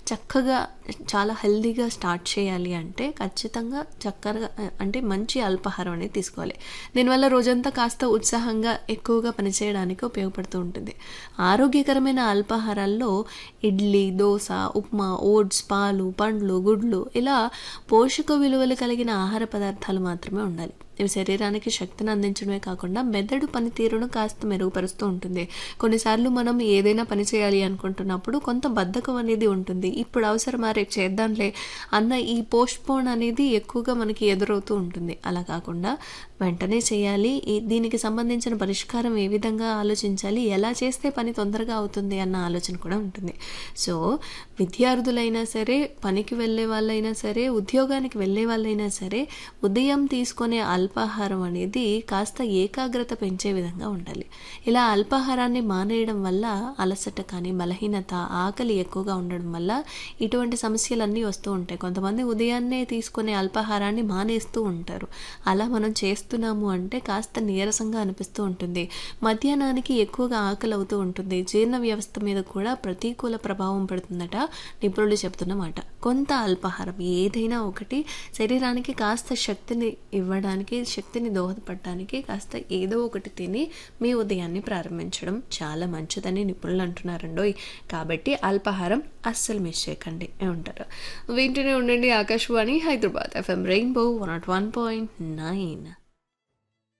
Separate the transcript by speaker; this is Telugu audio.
Speaker 1: చక్కగా చాలా హెల్తీగా స్టార్ట్ చేయాలి అంటే ఖచ్చితంగా చక్కగా అంటే మంచి అల్పాహారం అనేది తీసుకోవాలి దీనివల్ల రోజంతా కాస్త ఉత్సాహంగా ఎక్కువగా పనిచేయడానికి ఉపయోగపడుతూ ఉంటుంది ఆరోగ్యకరమైన అల్పాహారాల్లో ఇడ్లీ దోశ ఉప్మా ఓట్స్ పాలు పండ్లు గుడ్లు ఇలా పోషక విలువలు కలిగిన ఆహార పదార్థాలు మాత్రమే ఉండాలి ఇవి శరీరానికి శక్తిని అందించడమే కాకుండా మెదడు పనితీరును కాస్త మెరుగుపరుస్తూ ఉంటుంది కొన్నిసార్లు మనం ఏదైనా పని చేయాలి అనుకుంటున్నప్పుడు కొంత బద్ధకం అనేది ఉంటుంది ఇప్పుడు అవసరమా రేపు చేద్దాంలే అన్న ఈ పోస్ట్పోన్ అనేది ఎక్కువగా మనకి ఎదురవుతూ ఉంటుంది అలా కాకుండా వెంటనే చేయాలి ఈ- దీనికి సంబంధించిన పరిష్కారం ఏ విధంగా ఆలోచించాలి ఎలా చేస్తే పని తొందరగా అవుతుంది అన్న ఆలోచన కూడా ఉంటుంది సో విద్యార్థులైనా సరే పనికి వెళ్ళే వాళ్ళైనా సరే ఉద్యోగానికి వెళ్ళే వాళ్ళైనా సరే ఉదయం తీసుకునే అల్పాహారం అనేది కాస్త ఏకాగ్రత పెంచే విధంగా ఉండాలి ఇలా అల్పాహారాన్ని మానేయడం వల్ల అలసట కానీ బలహీనత ఆకలి ఎక్కువగా ఉండడం వల్ల ఇటువంటి సమస్యలన్నీ వస్తూ ఉంటాయి కొంతమంది ఉదయాన్నే తీసుకునే అల్పాహారాన్ని మానేస్తూ ఉంటారు అలా మనం చేస్తున్నాము అంటే కాస్త నీరసంగా అనిపిస్తూ ఉంటుంది మధ్యాహ్నానికి ఎక్కువగా ఆకలి అవుతూ ఉంటుంది జీర్ణ వ్యవస్థ మీద కూడా ప్రతికూల ప్రభావం పడుతుందట నిపుణులు చెప్తున్నమాట కొంత అల్పాహారం ఏదైనా ఒకటి శరీరానికి కాస్త శక్తిని ఇవ్వడానికి శక్తిని దోహదపడడానికి కాస్త ఏదో ఒకటి తిని మీ ఉదయాన్ని ప్రారంభించడం చాలా మంచిదని నిపుణులు అంటున్నారండోయ్ కాబట్టి అల్పాహారం అస్సలు మిస్ చేయకండి ఏమంటారు వింటూనే ఉండండి Akashvani Hyderabad FM rainbow one not one point nine